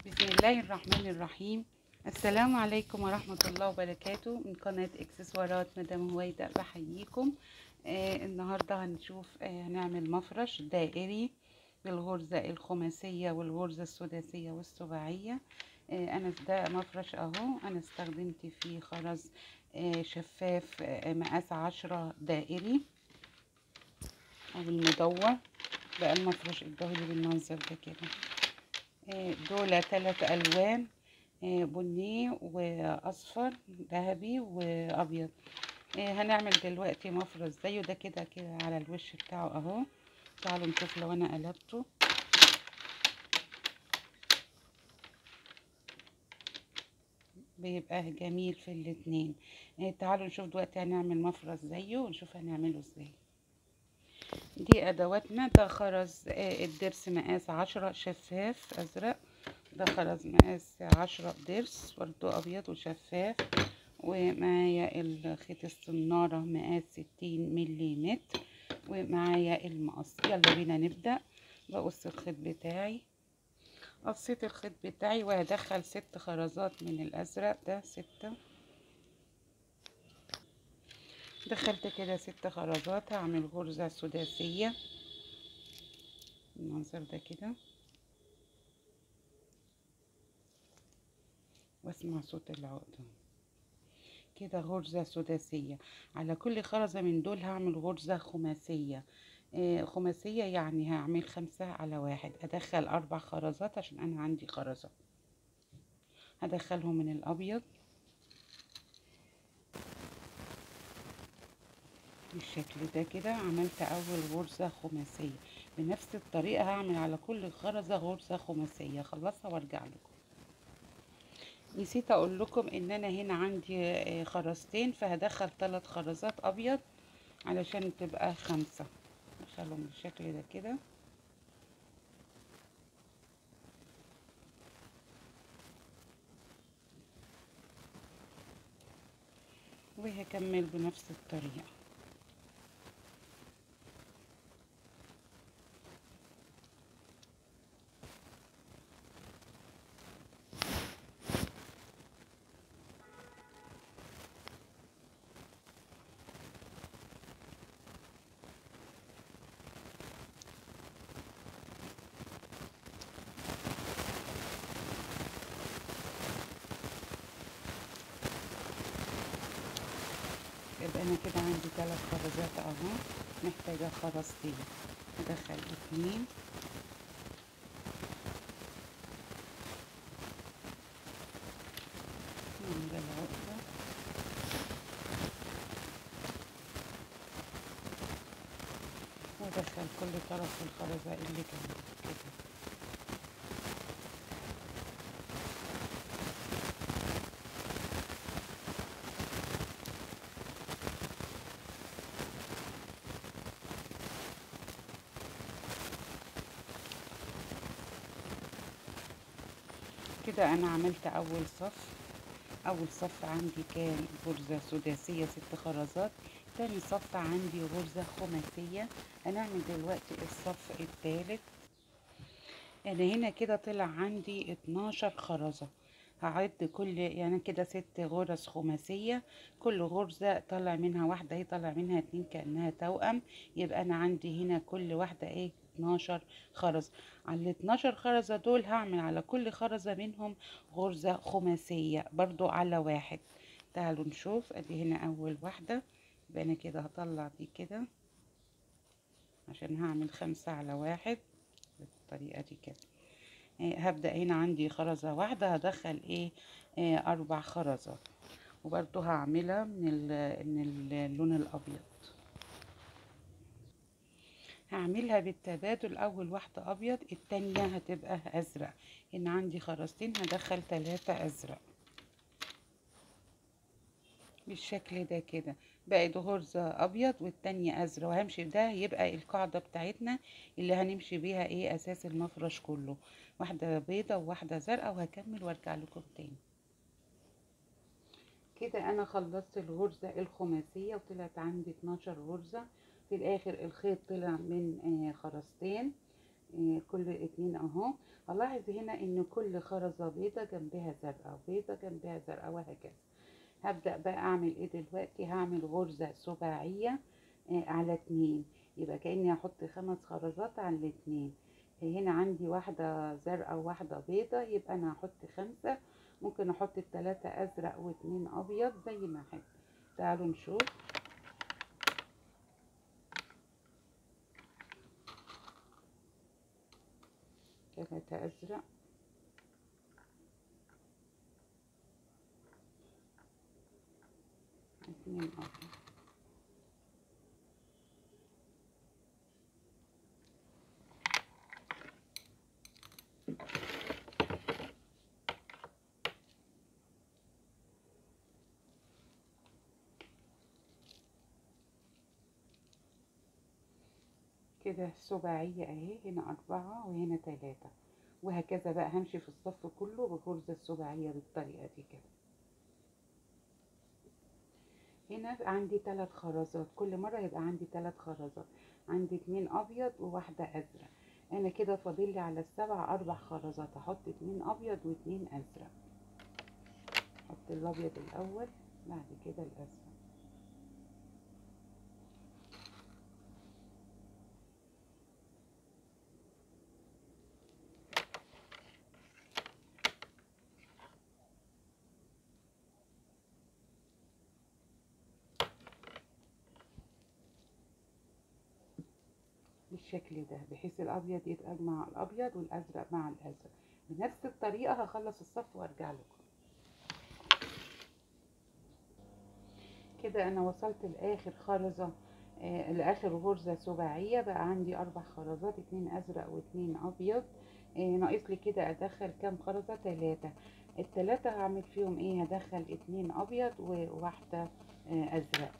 بسم الله الرحمن الرحيم السلام عليكم ورحمة الله وبركاته من قناة اكسسوارات مدام هويدا بحييكم آه النهاردة هنشوف آه هنعمل مفرش دائري بالغرزة الخماسية والغرزة السداسية والسباعية آه انا ده مفرش اهو انا استخدمت فيه خرز آه شفاف آه مقاس عشرة دائري او المدور بقى المفرش الظهري بالمنظر ده كده دول ثلاث الوان بني واصفر ذهبي وابيض هنعمل دلوقتي مفرش زيه ده كده كده على الوش بتاعه اهو تعالوا نشوف لو انا قلبته بيبقى جميل في الاتنين تعالوا نشوف دلوقتي هنعمل مفرش زيه ونشوف هنعمله ازاي دي ادواتنا ده خرز الضرس مقاس عشرة شفاف ازرق ده خرز مقاس عشرة ضرس برضو ابيض وشفاف ومعايا الخيط الصنارة مقاس ستين مليمتر ومعايا المقص يلا بينا نبدأ بقص الخيط بتاعي قصيت الخيط بتاعي وهدخل ست خرزات من الازرق ده ستة دخلت كده ست خرزات هعمل غرزة سداسية المنظر ده كده واسمع صوت العقدة كده غرزة سداسية على كل خرزة من دول هعمل غرزة خماسية آه خماسية يعني هعمل خمسة على واحد ادخل اربع خرزات عشان انا عندي خرزة هدخلهم من الابيض بالشكل ده كده عملت اول غرزة خماسية بنفس الطريقة هعمل على كل خرزة غرزة خماسية خلصها وارجع لكم نسيت اقول لكم ان انا هنا عندي خرزتين فهدخل ثلاث خرزات ابيض علشان تبقى خمسة ادخلهم بالشكل ده كده وهكمل بنفس الطريقه يبقى انا كده عندي ثلاث خرزات اهو محتاجه خرزتين ادخل اتنين نعمل العقده وادخل كل طرف في الخرزه اللي كانت كده كده انا عملت اول صف اول صف عندي كان غرزة سداسية ست خرزات تاني صف عندي غرزة خماسية هنعمل دلوقتي الصف الثالث انا هنا كده طلع عندي اتناشر خرزة هعد كل يعني كده ست غرز خماسية كل غرزة طلع منها واحدة اهي طلع منها اتنين كأنها توأم يبقى انا عندي هنا كل واحدة ايه 12 خرز على ال 12 خرزة دول هعمل على كل خرزة منهم غرزة خماسية برضو على واحد تعالوا نشوف ادي هنا اول واحدة يبقى انا كده هطلع دي كده عشان هعمل خمسة على واحد بالطريقة دي كده هبدأ هنا عندي خرزة واحدة هدخل ايه آه اربع خرزات وبرضو هعملها من, من اللون الابيض هعملها بالتبادل اول واحدة ابيض التانية هتبقى ازرق هنا عندي خرزتين هدخل تلاتة ازرق بالشكل ده كده بقت غرزة ابيض والتانية ازرق وهمشي ده يبقى القاعدة بتاعتنا اللي هنمشي بيها ايه اساس المفرش كله واحدة بيضة وواحدة زرقاء وهكمل وارجع لكم تاني كده انا خلصت الغرزة الخماسية وطلعت عندي 12 غرزة في الاخر الخيط طلع من خرزتين إيه، كل اتنين اهو هلاحظ هنا ان كل خرزة بيضة جنبها زرقاء بيضة جنبها زرقاء وهكذا هبدأ بقى اعمل ايه دلوقتي هعمل غرزة سباعية إيه، على اتنين يبقى كأني هحط خمس خرزات على الاتنين إيه، هنا عندي واحدة زرقاء وواحدة بيضة يبقى انا هحط خمسة ممكن احط التلاتة ازرق واتنين ابيض زي ما احب تعالوا نشوف تلاتة ازرق اتنين ابيض كده سباعية اهي هنا اربعة وهنا تلاتة وهكذا بقى همشي في الصف كله بغرزة السباعية بالطريقة دي كده هنا عندي ثلاث خرزات كل مرة يبقى عندي ثلاث خرزات عندي اتنين ابيض وواحدة ازرق انا كده فاضل لي على السبع اربع خرزات احط اتنين ابيض واتنين ازرق احط الابيض الاول بعد كده الازرق بالشكل ده بحيث الابيض يتقل مع الابيض والازرق مع الازرق بنفس الطريقه هخلص الصف وارجع لكم كده انا وصلت لاخر خرزه آه لاخر غرزه سباعيه بقى عندي اربع خرزات اتنين ازرق واتنين ابيض آه ناقص لي كده ادخل كام خرزه تلاتة التلاتة هعمل فيهم ايه هدخل اتنين ابيض وواحده آه ازرق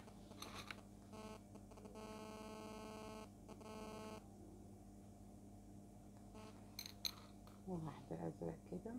وواحدة أزرق كده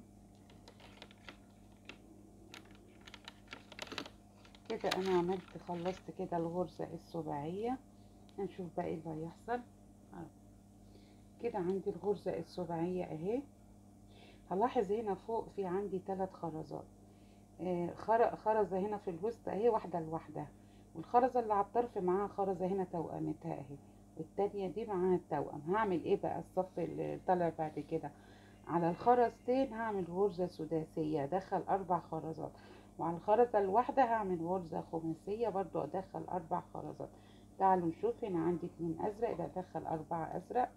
كده أنا عملت خلصت كده الغرزة السباعية هنشوف بقى ايه اللي هيحصل كده عندي الغرزة السباعية اهي هلاحظ هنا فوق في عندي ثلاث خرزات آه خرزة هنا في الوسط اهي واحدة لوحدها والخرزة اللي على الطرف معاها خرزة هنا توأمتها اهي والتانية دي معاها التوأم هعمل ايه بقى الصف اللي طالع بعد كده على الخرزتين هعمل غرزة سداسية ادخل اربع خرزات وعلى الخرزة الواحدة هعمل غرزة خماسية برضو ادخل اربع خرزات تعالوا نشوف هنا عندي اتنين ازرق يبقى ادخل اربعة ازرق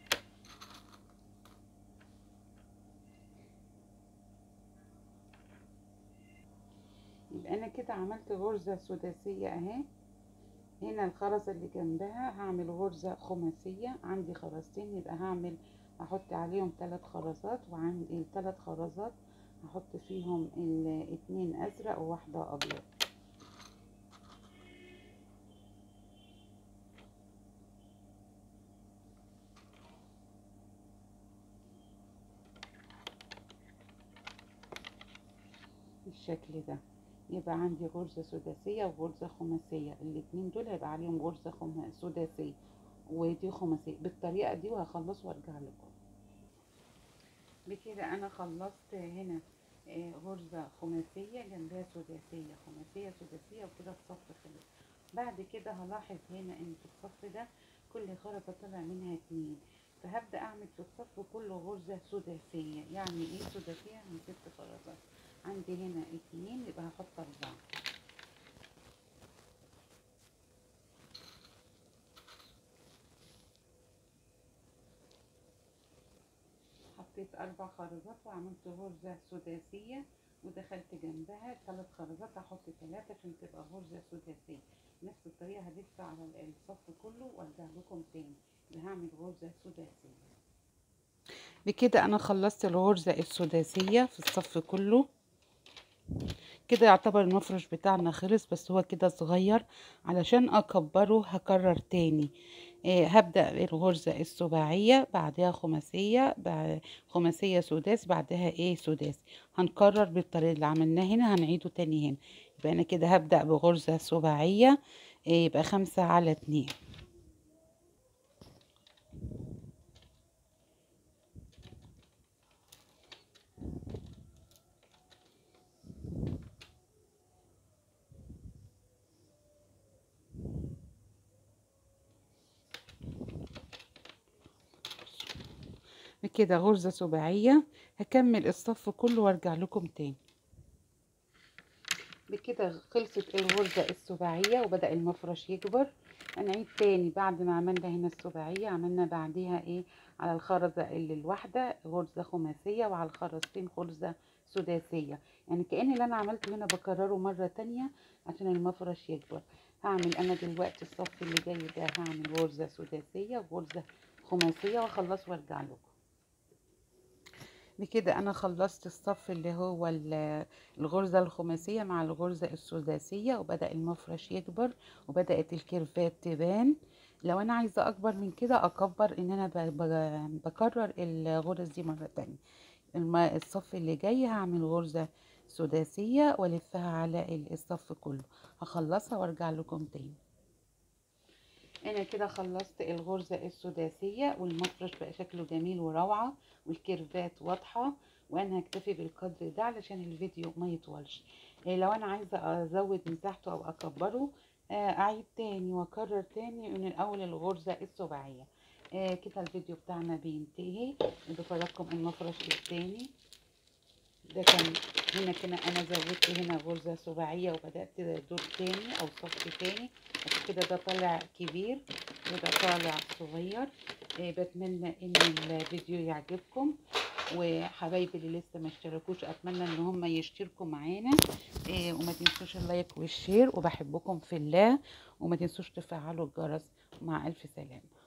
يبقى انا كده عملت غرزة سداسية اهي هنا الخرزة اللي جنبها هعمل غرزة خماسية عندي خرزتين يبقى هعمل هحط عليهم ثلاث خرزات وعندي الثلاث خرزات هحط فيهم الاتنين ازرق وواحدة ابيض بالشكل ده يبقى عندي غرزة سداسية وغرزة خماسية الاتنين دول هيبقى عليهم غرزة خم... سداسية ودي خماسية بالطريقة دي وهخلص وارجع لكم بكده انا خلصت هنا غرزة خماسية جنبها سداسية خماسية سداسية وكده الصف خلص بعد كده هلاحظ هنا ان في الصف ده كل خرزة طلع منها اتنين فهبدأ اعمل في الصف كله غرزة سداسية يعني ايه سداسية يعني ست خرزات عندي هنا اتنين يبقى هحط اربعة حطيت اربع خرزات وعملت غرزة سداسية ودخلت جنبها ثلاث خرزات هحط ثلاثة عشان تبقى غرزة سداسية نفس الطريقة هلف على الصف كله وارجع لكم تاني هعمل غرزة سداسية بكده انا خلصت الغرزة السداسية في الصف كله كده يعتبر المفرش بتاعنا خلص بس هو كده صغير علشان اكبره هكرر تاني آه هبدأ الغرزة السباعية بعدها خماسية بعد خماسية سداس بعدها ايه سداس هنكرر بالطريقة اللي عملناه هنا هنعيده تاني هنا يبقى انا كده هبدأ بغرزة سباعية آه يبقى خمسة على اتنين بكده غرزة سباعية هكمل الصف كله وارجع لكم تاني بكده خلصت الغرزة السباعية وبدأ المفرش يكبر هنعيد تاني بعد ما عملنا هنا السباعية عملنا بعديها ايه على الخرزة اللي الواحدة غرزة خماسية وعلى الخرزتين غرزة سداسية يعني كأن اللي انا عملته هنا بكرره مرة تانية عشان المفرش يكبر هعمل انا دلوقتي الصف اللي جاي ده هعمل غرزة سداسية وغرزة خماسية واخلص وارجع لكم بكده انا خلصت الصف اللي هو ال- الغرزة الخماسية مع الغرزة السداسية وبدأ المفرش يكبر وبدأت الكيرفات تبان لو انا عايزة اكبر من كده اكبر ان انا ب- ب- بكرر الغرز دي مرة تانية الم- الصف اللي جاي هعمل غرزة سداسية والفها على ال- الصف كله هخلصها وارجع لكم تاني انا كده خلصت الغرزة السداسية والمفرش بقى شكله جميل وروعة والكيرفات واضحة وانا هكتفي بالقدر ده علشان الفيديو ما يطولش إيه لو انا عايزة ازود مساحته او اكبره آه، اعيد تاني واكرر تاني من الاول الغرزة السباعية آه، كده الفيديو بتاعنا بينتهي بفرجكم المفرش التاني ده كان هنا كده انا زودت هنا غرزة سباعية وبدأت دور تاني او صف تاني عشان كده ده طالع كبير وده طالع صغير آه، بتمنى ان الفيديو يعجبكم وحبايبي اللي لسه ما اشتركوش اتمنى ان هم يشتركوا معانا آه، وما تنسوش اللايك والشير وبحبكم في الله وما تنسوش تفعلوا الجرس مع الف سلامه